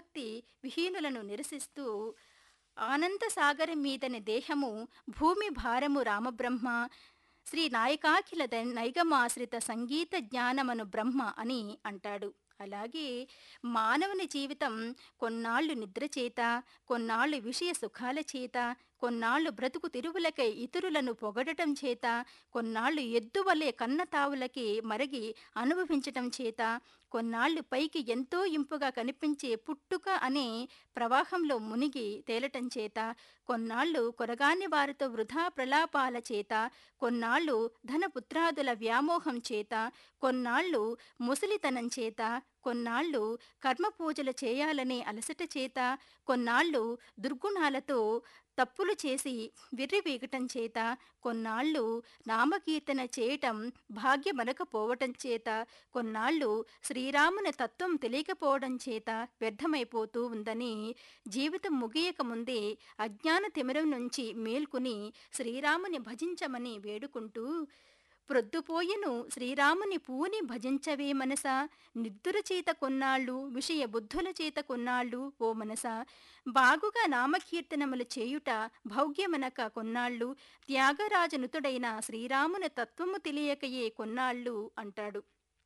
భయభక్తి విహీనులను నిరసిస్తూ ఆనంద సాగరం మీదని దేహము భూమి భారము రామబ్రహ్మ శ్రీ నాయకాఖిల ద- నైగమాశ్రిత సంగీత జ్ఞానమను బ్రహ్మ అని అంటాడు అలాగే మానవుని జీవితం కొన్నాళ్ళు నిద్ర చేత కొన్నాళ్ళు విషయ సుఖాల చేత కొన్నాళ్ళు బ్రతుకు తిరువులకై ఇతరులను పొగడటం చేత కొన్నాళ్ళు ఎద్దువలే కన్నతావులకి మరగి అనుభవించటం చేత కొన్నాళ్ళు పైకి ఎంతో ఇంపుగా కనిపించే పుట్టుక అనే ప్రవాహంలో మునిగి తేలటం చేత కొన్నాళ్ళు కొరగాని వారితో వృధా ప్రలాపాల చేత కొన్నాళ్ళు ధనపుత్రాదుల వ్యామోహం చేత కొన్నాళ్ళు ముసలితనం చేత కొన్నాళ్ళు కర్మ పూజలు చేయాలనే అలసట చేత కొన్నాళ్ళు దుర్గుణాలతో తప్పులు చేసి విర్రివీగటం చేత కొన్నాళ్ళు నామకీర్తన చేయటం భాగ్యమనకపోవటం చేత కొన్నాళ్ళు శ్రీరాముని తత్వం తెలియకపోవడం చేత వ్యర్థమైపోతూ ఉందని జీవితం ముగియక ముందే అజ్ఞాన తిమిరం నుంచి మేల్కొని శ్రీరాముని భజించమని వేడుకుంటూ ప్రొద్దుపోయెను శ్రీరాముని పూని భజించవే మనసా నిద్దుర చేత కొన్నాళ్ళు విషయ బుద్ధుల చేత కొన్నాళ్ళు ఓ మనసా బాగుగా నామకీర్తనములు చేయుట భౌగ్యమనక కొన్నాళ్ళు త్యాగరాజనుతుడైన శ్రీరాముని తత్వము తెలియకయే కొన్నాళ్ళు అంటాడు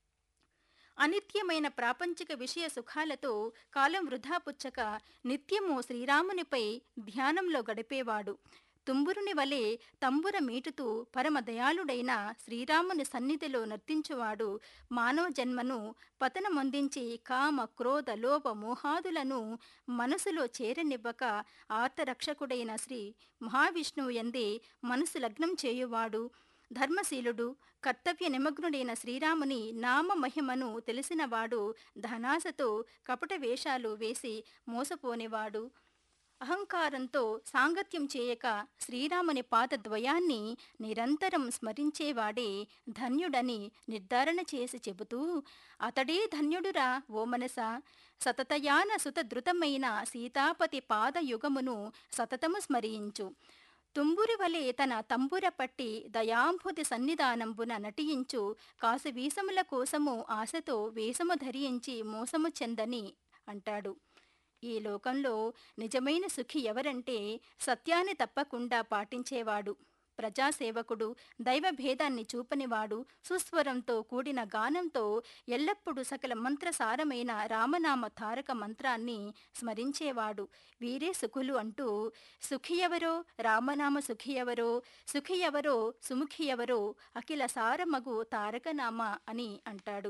అనిత్యమైన ప్రాపంచిక విషయ సుఖాలతో కాలం వృధా పుచ్చక నిత్యము శ్రీరామునిపై ధ్యానంలో గడిపేవాడు తుంబురుని వలె తంబుర మీటుతూ పరమ దయాళుడైన శ్రీరాముని సన్నిధిలో నర్తించువాడు మానవ జన్మను పతనమొందించి కామ క్రోధ లోభ మోహాదులను మనసులో చేరనివ్వక ఆర్తరక్షకుడైన శ్రీ మహావిష్ణువు ఎందే మనసు లగ్నం చేయువాడు ధర్మశీలుడు కర్తవ్య నిమగ్నుడైన శ్రీరాముని నామ మహిమను తెలిసినవాడు ధనాసతో కపట వేషాలు వేసి మోసపోనివాడు అహంకారంతో సాంగత్యం చేయక శ్రీరాముని పాదద్వయాన్ని నిరంతరం స్మరించేవాడే ధన్యుడని నిర్ధారణ చేసి చెబుతూ అతడే ధన్యుడురా ఓ మనస సతతయాన సుతధృతమైన సీతాపతి పాదయుగమును సతతము స్మరించు తుంబురి వలె తన తంబుర పట్టి దయాంభుతి సన్నిధానంబున నటించు కాసు వీసముల కోసము ఆశతో వేషము ధరించి మోసము చెందని అంటాడు ఈ లోకంలో నిజమైన సుఖి ఎవరంటే సత్యాన్ని తప్పకుండా పాటించేవాడు ప్రజాసేవకుడు దైవ భేదాన్ని చూపనివాడు సుస్వరంతో కూడిన గానంతో ఎల్లప్పుడూ సకల మంత్రసారమైన రామనామ తారక మంత్రాన్ని స్మరించేవాడు వీరే సుఖులు అంటూ సుఖి ఎవరో రామనామ సుఖి ఎవరో సుఖి ఎవరో సుముఖి ఎవరో అఖిల సారమగు తారకనామ అని అంటాడు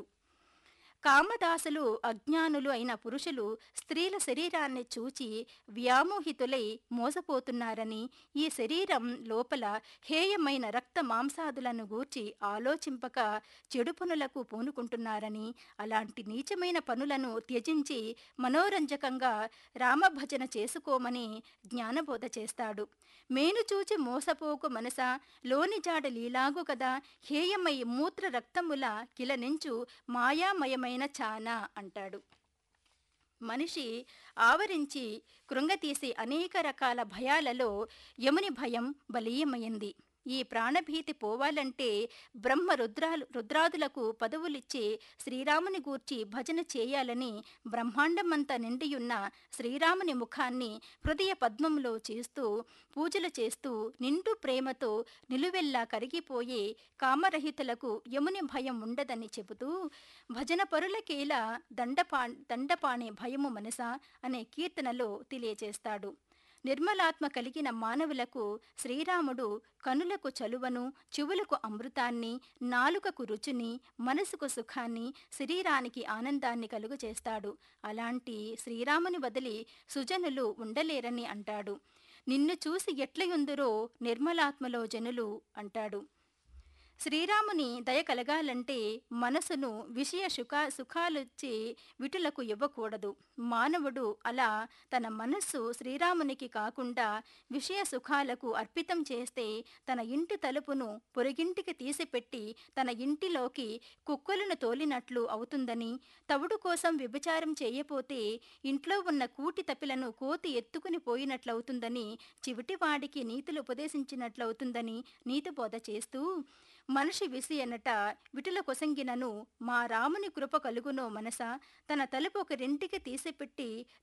కామదాసులు అజ్ఞానులు అయిన పురుషులు స్త్రీల శరీరాన్ని చూచి వ్యామోహితులై మోసపోతున్నారని ఈ శరీరం లోపల హేయమైన రక్త మాంసాదులను గూర్చి ఆలోచింపక చెడు పనులకు పూనుకుంటున్నారని అలాంటి నీచమైన పనులను త్యజించి మనోరంజకంగా రామభజన చేసుకోమని జ్ఞానబోధ చేస్తాడు మేను చూచి మోసపోకు మనస లోని జాడ లీలాగు కదా హేయమై మూత్ర రక్తముల కిలనించు మాయామయమైన చానా అంటాడు మనిషి ఆవరించి కృంగతీసే అనేక రకాల భయాలలో యముని భయం బలీయమైంది ఈ ప్రాణభీతి పోవాలంటే బ్రహ్మ రుద్రాలు రుద్రాదులకు పదవులిచ్చే శ్రీరాముని గూర్చి భజన చేయాలని బ్రహ్మాండమంతా నిండియున్న శ్రీరాముని ముఖాన్ని హృదయ పద్మంలో చేస్తూ పూజలు చేస్తూ నిండు ప్రేమతో నిలువెల్లా కరిగిపోయే కామరహితులకు యముని భయం ఉండదని చెబుతూ భజన పరులకేలా దండపా దండపాణే భయము మనస అనే కీర్తనలో తెలియజేస్తాడు నిర్మలాత్మ కలిగిన మానవులకు శ్రీరాముడు కనులకు చలువను చెవులకు అమృతాన్ని నాలుకకు రుచిని మనసుకు సుఖాన్ని శరీరానికి ఆనందాన్ని కలుగజేస్తాడు అలాంటి శ్రీరాముని వదిలి సుజనులు ఉండలేరని అంటాడు నిన్ను చూసి ఎట్లయుందురో నిర్మలాత్మలో జనులు అంటాడు శ్రీరాముని దయ కలగాలంటే మనసును విషయ సుఖ సుఖాలుచ్చి విటులకు ఇవ్వకూడదు మానవుడు అలా తన మనస్సు శ్రీరామునికి కాకుండా విషయ సుఖాలకు అర్పితం చేస్తే తన ఇంటి తలుపును పొరుగింటికి తీసిపెట్టి తన ఇంటిలోకి కుక్కలను తోలినట్లు అవుతుందని తవుడు కోసం వ్యభిచారం చేయపోతే ఇంట్లో ఉన్న కూటి తపిలను కోతి ఎత్తుకుని పోయినట్లవుతుందని చివిటివాడికి నీతులు ఉపదేశించినట్లవుతుందని నీతిబోధ చేస్తూ మనిషి విసియనట విటుల కొసంగినను మా రాముని కృప కలుగునో మనస తన తలుపు ఒక రెంటికి తీసిపెట్టి